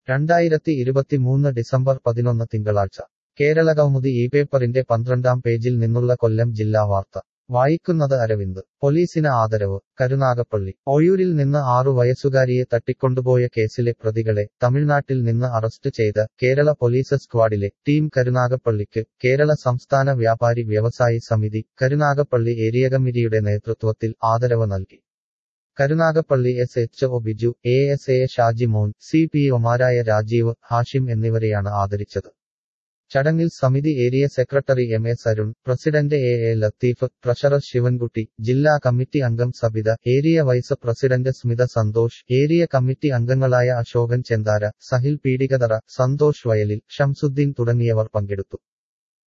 രണ്ടായിരത്തി ഇരുപത്തിമൂന്ന് ഡിസംബർ പതിനൊന്ന് തിങ്കളാഴ്ച കേരളകൗമുദി ഈ പേപ്പറിന്റെ പന്ത്രണ്ടാം പേജിൽ നിന്നുള്ള കൊല്ലം ജില്ലാ വാർത്ത വായിക്കുന്നത് അരവിന്ദ് പോലീസിന് ആദരവ് കരുനാഗപ്പള്ളി ഒയൂരിൽ നിന്ന് ആറു വയസ്സുകാരിയെ തട്ടിക്കൊണ്ടുപോയ കേസിലെ പ്രതികളെ തമിഴ്നാട്ടിൽ നിന്ന് അറസ്റ്റ് ചെയ്ത കേരള പോലീസ് സ്ക്വാഡിലെ ടീം കരുനാഗപ്പള്ളിക്ക് കേരള സംസ്ഥാന വ്യാപാരി വ്യവസായി സമിതി കരുനാഗപ്പള്ളി ഏരിയ കമ്മിറ്റിയുടെ നേതൃത്വത്തിൽ ആദരവ് നൽകി Karunagappally S H O Biju A S A Shajimon C P ഒമാരായ രാജീവ് ഹാഷിം എന്നിവരെയാണ് ആദരിച്ചത് ചടങ്ങിൽ സമിതി area secretary M S Arun president A A Latheef treasurer Sivankutty ജില്ലാ കമ്മിറ്റി അംഗം Sabitha area vice president Smitha Santhosh area committee അംഗങ്ങളായ അശോകൻ ചെന്താര സഹിൽ പീഡികതറ സന്തോഷ് വയലിൽ ഷംസുദ്ദീൻ തുടങ്ങിയവർ പങ്കെടുത്തു